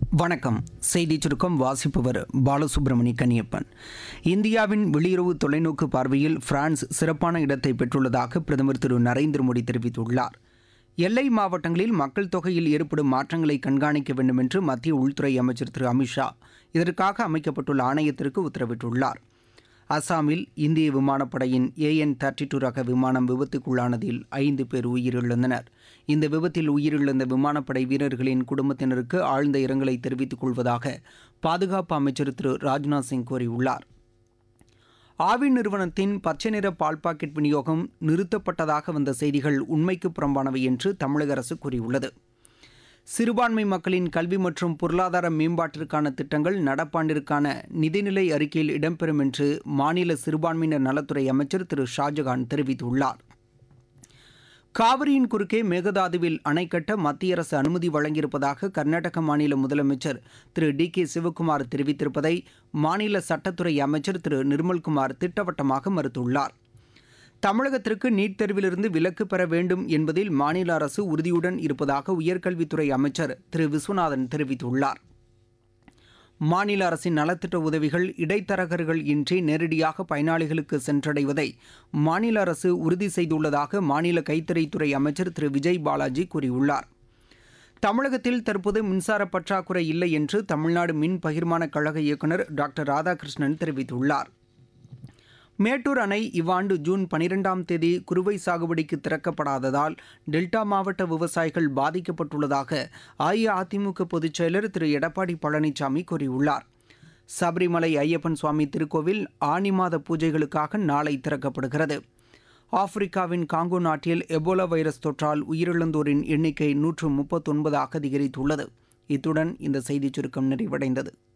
வணக்கம் செய்தி சுருக்கம் வாசிப்பவர் பாலசுப்ரமணி கன்னியப்பன் இந்தியாவின் வெளியுறவு தொலைநோக்கு பார்வையில் பிரான்ஸ் சிறப்பான இடத்தை பெற்றுள்ளதாக பிரதமர் திரு நரேந்திர மோடி தெரிவித்துள்ளார் எல்லை மாவட்டங்களில் மக்கள் தொகையில் ஏற்படும் மாற்றங்களை கண்காணிக்க வேண்டும் என்று மத்திய உள்துறை அமைச்சர் திரு அமித்ஷா இதற்காக அமைக்கப்பட்டுள்ள ஆணையத்திற்கு உத்தரவிட்டுள்ளார் அசாமில் இந்திய விமானப்படையின் ஏஎன் தேர்ட்டி டூ ரக விமானம் விபத்துக்குள்ளானதில் ஐந்து பேர் உயிரிழந்தனர் இந்த விபத்தில் உயிரிழந்த விமானப்படை வீரர்களின் குடும்பத்தினருக்கு ஆழ்ந்த இரங்கலை தெரிவித்துக் கொள்வதாக பாதுகாப்பு அமைச்சர் திரு ராஜ்நாத் சிங் கூறியுள்ளார் ஆவி நிறுவனத்தின் பச்சை நிற பால் பாக்கெட் விநியோகம் நிறுத்தப்பட்டதாக வந்த செய்திகள் உண்மைக்கு புறம்பானவை என்று தமிழக அரசு கூறியுள்ளது சிறுபான்மை மக்களின் கல்வி மற்றும் பொருளாதார மேம்பாட்டிற்கான திட்டங்கள் நடப்பாண்டிற்கான நிதிநிலை அறிக்கையில் இடம்பெறும் என்று மாநில சிறுபான்மையினர் நலத்துறை அமைச்சர் திரு ஷாஜகான் தெரிவித்துள்ளார் காவிரியின் குறுக்கே மேகதாதுவில் அணை கட்ட மத்திய அரசு அனுமதி வழங்கியிருப்பதாக கர்நாடக மாநில முதலமைச்சர் திரு டி கே சிவக்குமார் தெரிவித்திருப்பதை மாநில சட்டத்துறை அமைச்சர் திரு நிர்மல்குமார் திட்டவட்டமாக மறுத்துள்ளார் தமிழகத்திற்கு நீட் தேர்விலிருந்து விலக்கு பெற வேண்டும் என்பதில் மாநில அரசு உறுதியுடன் இருப்பதாக உயர்கல்வித்துறை அமைச்சர் திரு விஸ்வநாதன் தெரிவித்துள்ளார் மாநில அரசின் நலத்திட்ட உதவிகள் இடைத்தரகர்கள் இன்றி நேரடியாக பயனாளிகளுக்கு சென்றடைவதை மாநில அரசு உறுதி செய்துள்ளதாக மாநில கைத்தறித்துறை அமைச்சர் திரு விஜய் பாலாஜி கூறியுள்ளார் தமிழகத்தில் தற்போது மின்சார பற்றாக்குறை இல்லை என்று தமிழ்நாடு மின் பகிர்மான கழக இயக்குநர் டாக்டர் ராதாகிருஷ்ணன் தெரிவித்துள்ளார் மேட்டூர் அணை இவ்வாண்டு ஜூன் பனிரெண்டாம் தேதி குறுவை சாகுபடிக்கு திறக்கப்படாததால் டெல்டா மாவட்ட விவசாயிகள் பாதிக்கப்பட்டுள்ளதாக அஇஅதிமுக பொதுச் செயலர் திரு எடப்பாடி பழனிசாமி கூறியுள்ளார் சபரிமலை ஐயப்பன் சுவாமி திருக்கோவில் ஆனி மாத பூஜைகளுக்காக நாளை திறக்கப்படுகிறது ஆப்பிரிக்காவின் காங்கோ நாட்டில் எபோலா வைரஸ் தொற்றால் உயிரிழந்தோரின் எண்ணிக்கை நூற்று முப்பத்தொன்பதாக அதிகரித்துள்ளது இத்துடன் இந்த செய்திச் சுருக்கம் நிறைவடைந்தது